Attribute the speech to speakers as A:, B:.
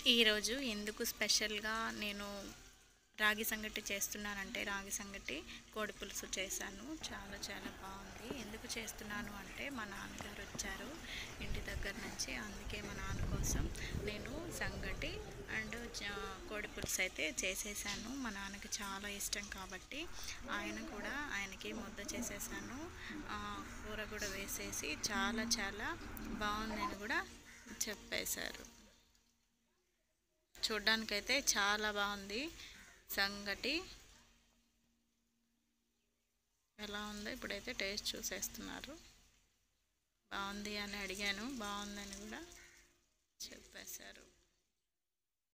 A: ఈరోజు ఎందుకు స్పెషల్గా నేను రాగి సంగటి చేస్తున్నానంటే రాగి సంగటి కోడి పులుసు చేశాను చాలా చాలా బాగుంది ఎందుకు చేస్తున్నాను అంటే మా నాన్నగారు వచ్చారు ఇంటి దగ్గర నుంచి అందుకే మా నాన్న కోసం నేను సంగటి అండ్ కోడి పులుసు అయితే చేసేసాను మా నాన్నకి చాలా ఇష్టం కాబట్టి ఆయన కూడా ఆయనకి ముద్ద చేసేసాను ఆ, కూర కూడా వేసేసి చాలా చాలా బాగుందని కూడా చెప్పేశారు చూడ్డానికైతే చాలా బాగుంది సంగటి ఎలా ఉందో ఇప్పుడైతే టేస్ట్ చూసేస్తున్నారు బాగుంది అని అడిగాను బాగుందని కూడా చెప్పేశారు